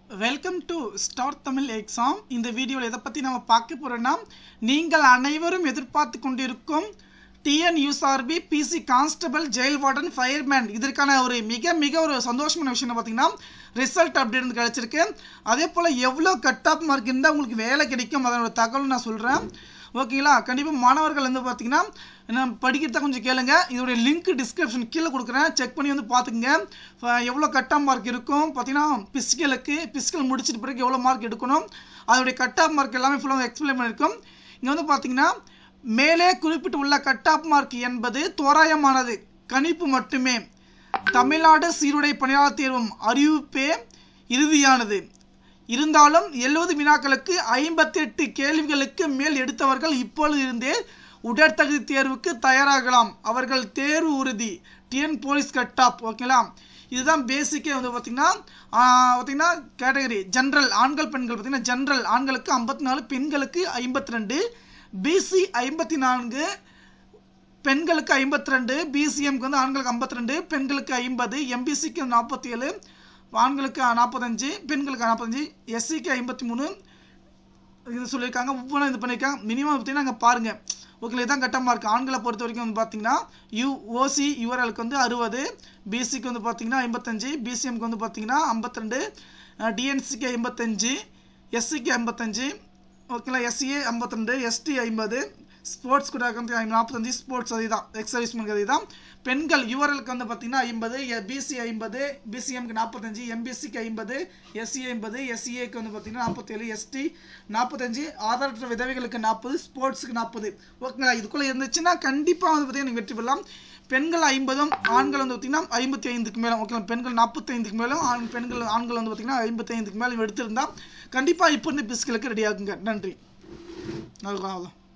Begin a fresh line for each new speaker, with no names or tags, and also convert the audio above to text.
welcome to star Tamil exam இந்த வீடியோவில் எதை பற்றி நம்ம பார்க்க போகிறோன்னா நீங்கள் அனைவரும் எதிர்பார்த்து கொண்டிருக்கும் TNUSRB PC constable jail warden fireman இதற்கான ஒரு மிக மிக ஒரு சந்தோஷமான விஷயம் பார்த்தீங்கன்னா ரிசல்ட் அப்டேட் வந்து கிடச்சிருக்கு அதே போல் எவ்வளோ கட் ஆஃப் மார்க் இருந்தால் உங்களுக்கு வேலை கிடைக்கும் அதனோட தகவல் நான் சொல்கிறேன் ஓகேங்களா கண்டிப்பாக மாணவர்கள் வந்து பார்த்தீங்கன்னா நான் படிக்கிறத கொஞ்சம் கேளுங்க இதோடைய லிங்க் டிஸ்கிரிப்ஷன் கீழே கொடுக்குறேன் செக் பண்ணி வந்து பார்த்துக்குங்க ஃப- எவ்வளோ கட் ஆஃப் மார்க் இருக்கும் பார்த்தீங்கன்னா பிசிக்கலுக்கு பிசிக்கல் முடிச்சிட்டு பிறகு எவ்வளோ மார்க் எடுக்கணும் அதோடைய கட் ஆஃப் மார்க் எல்லாமே ஃபுல்லாக எக்ஸ்பிளைன் பண்ணியிருக்கோம் இங்கே வந்து பார்த்தீங்கன்னா மேலே குறிப்பிட்டு உள்ள கட் ஆஃப் மார்க் என்பது தோராயமானது கணிப்பு மட்டுமே தமிழ்நாடு சீருடை பணியாளர் தேர்வும் அறிவிப்பே இறுதியானது இருந்தாலும் எழுபது வினாக்களுக்கு ஐம்பத்தெட்டு கேள்விகளுக்கு மேல் எடுத்தவர்கள் இப்பொழுது இருந்தே உடற்தகுதி தேர்வுக்கு தயாராகலாம் அவர்கள் தேர்வு உறுதி டிஎன் போலீஸ் கட் ஆப் ஓகேங்களா இதுதான் பேசிக்கே வந்து பார்த்தீங்கன்னா ஆஹ், பார்த்தீங்கன்னா கேட்டகரி ஜென்ரல் ஆண்கள் பெண்கள் பார்த்தீங்கன்னா ஜென்ரல் ஆண்களுக்கு ஐம்பத்தி நாலு பெண்களுக்கு ஐம்பத்தி ரெண்டு பிசி ஐம்பத்தி நான்கு பெண்களுக்கு ஐம்பத்தி ரெண்டு பிசிஎம்க்கு வந்து ஆண்களுக்கு ஐம்பத்தி ரெண்டு பெண்களுக்கு ஐம்பது எம்பிசிக்கு நாற்பத்தி ஏழு ஆண்களுக்கு நாற்பத்தஞ்சு பெண்களுக்கு நாற்பத்தஞ்சு எஸ்சிக்கு ஐம்பத்தி மூணு இது சொல்லியிருக்காங்க ஒவ்வொன்றும் இது பண்ணியிருக்காங்க மினிமம் பார்த்தீங்கன்னா அங்கே பாருங்கள் ஓகே இதான் கட்டமாக இருக்குது ஆண்களை பொறுத்த வரைக்கும் வந்து பார்த்தீங்கன்னா யூ ஓசி யூஆர்எலுக்கு வந்து அறுபது பிசிக்கு வந்து பார்த்தீங்கன்னா ஐம்பத்தஞ்சு பிசிஎம்க்கு வந்து பார்த்தீங்கன்னா ஐம்பத்திரெண்டு டிஎன்சிக்கு ஐம்பத்தஞ்சு எஸ்சிக்கு ஐம்பத்தஞ்சு ஓகேங்களா எஸ்சிஏ ஐம்பத்திரெண்டு எஸ்டி ஐம்பது ஸ்போர்ட்ஸ் கூட வந்து நாற்பத்தஞ்சு ஸ்போர்ட்ஸ் அதே தான் எக்ஸ் சர்வீஸ்மேனுக்கு அதே தான் பெண்கள் யூஆர்எலுக்கு வந்து பார்த்தீங்கன்னா ஐம்பது பிசி ஐம்பது பிசிஎம்க்கு நாற்பத்தஞ்சு எம்பிசிக்கு ஐம்பது எஸ்சி ஐம்பது எஸ்சிஏக்கு வந்து பார்த்தீங்கன்னா நாற்பத்தேழு எஸ்டி நாற்பத்தஞ்சு ஆதாரற்ற விதவைகளுக்கு நாற்பது ஸ்போர்ட்ஸுக்கு நாற்பது ஓகேங்களா இதுக்குள்ளே இருந்துச்சுன்னா கண்டிப்பாக வந்து பார்த்தீங்கன்னா நீங்கள் வெற்றி பெறலாம் பெண்கள் ஐம்பதும் ஆண்கள் வந்து பார்த்தீங்கன்னா ஐம்பத்தி ஐந்துக்கு மேலே ஓகேங்களா பெண்கள் நாற்பத்தைந்துக்கு மேலும் ஆண் பெண்கள் ஆண்கள் வந்து பார்த்தீங்கன்னா ஐம்பத்தி ஐந்துக்கு மேலே எடுத்திருந்தா கண்டிப்பாக இப்போ இருந்து பிஸ்களுக்கு ரெடி ஆகுங்க நன்றி அவ்வளோதான்